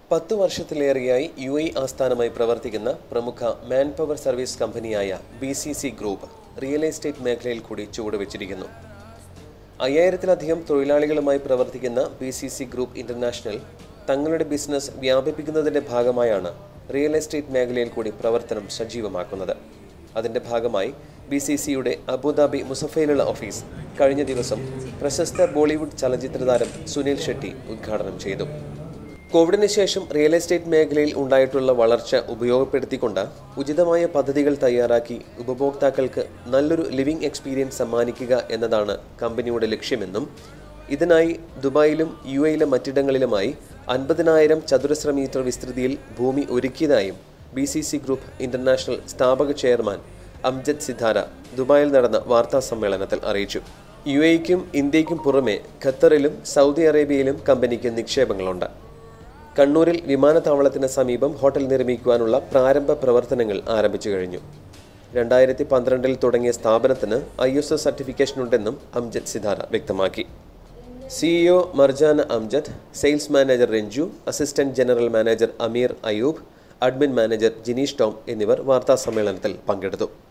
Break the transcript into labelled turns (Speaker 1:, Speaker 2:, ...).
Speaker 1: പത്ത് വർഷത്തിലേറെയായി U A ആസ്ഥാനമായി പ്രവർത്തിക്കുന്ന പ്രമുഖ മാൻ പവർ സർവീസ് കമ്പനിയായ B C C group real estate മേഖലയിൽ കൂടി ചുവടുവെച്ചിരിക്കുന്നു അയ്യായിരത്തിലധികം തൊഴിലാളികളുമായി പ്രവർത്തിക്കുന്ന B C C group international തങ്ങളുടെ ബിസിനസ് വ്യാപിപ്പിക്കുന്നതിന്റെ ഭാഗമായാണ് റിയൽ എസ്റ്റേറ്റ് മേഖലയിൽ കൂടി പ്രവർത്തനം സജീവമാക്കുന്നത് അതിന്റെ ഭാഗമായി ബി സി സിയുടെ അബുദാബി മുസഫയിലുള്ള ഓഫീസ് കഴിഞ്ഞ ദിവസം പ്രശസ്ത ബോളിവുഡ് ചലച്ചിത്ര താരം സുനിൽ ഷെട്ടി ഉദ്ഘാടനം ചെയ്തു കോവിഡിന് ശേഷം റിയൽ എസ്റ്റേറ്റ് മേഖലയിൽ ഉണ്ടായിട്ടുള്ള വളർച്ച ഉപയോഗപ്പെടുത്തിക്കൊണ്ട് ഉചിതമായ പദ്ധതികൾ തയ്യാറാക്കി ഉപഭോക്താക്കൾക്ക് നല്ലൊരു ലിവിംഗ് എക്സ്പീരിയൻസ് സമ്മാനിക്കുക എന്നതാണ് കമ്പനിയുടെ ലക്ഷ്യമെന്നും ഇതിനായി ദുബായിലും യു എയിലെ മറ്റിടങ്ങളിലുമായി അൻപതിനായിരം ചതുരശ്ര മീറ്റർ വിസ്തൃതിയിൽ ഭൂമി ഒരുക്കിയതായും B C C group international സ്ഥാപക ചെയർമാൻ അംജദ് സിദ്ധാര ദുബായിൽ നടന്ന വാർത്താ സമ്മേളനത്തിൽ അറിയിച്ചു യു എക്കും ഇന്ത്യയ്ക്കും പുറമെ ഖത്തറിലും സൗദി അറേബ്യയിലും കമ്പനിക്ക് നിക്ഷേപങ്ങളുണ്ട് കണ്ണൂരിൽ വിമാനത്താവളത്തിന് സമീപം ഹോട്ടൽ നിർമ്മിക്കുവാനുള്ള പ്രാരംഭ പ്രവർത്തനങ്ങൾ ആരംഭിച്ചു കഴിഞ്ഞു രണ്ടായിരത്തി പന്ത്രണ്ടിൽ തുടങ്ങിയ സ്ഥാപനത്തിന് ഐ എസ് ഒ സർട്ടിഫിക്കേഷൻ ഉണ്ടെന്നും അംജദ് സിതാര വ്യക്തമാക്കി CEO Marjana Amjad sales manager Ranju assistant general manager Ameer Ayoob admin manager Jineesh Tom എന്നിവർ വാർത്താ സമ്മേളനത്തിൽ പങ്കെടുത്തു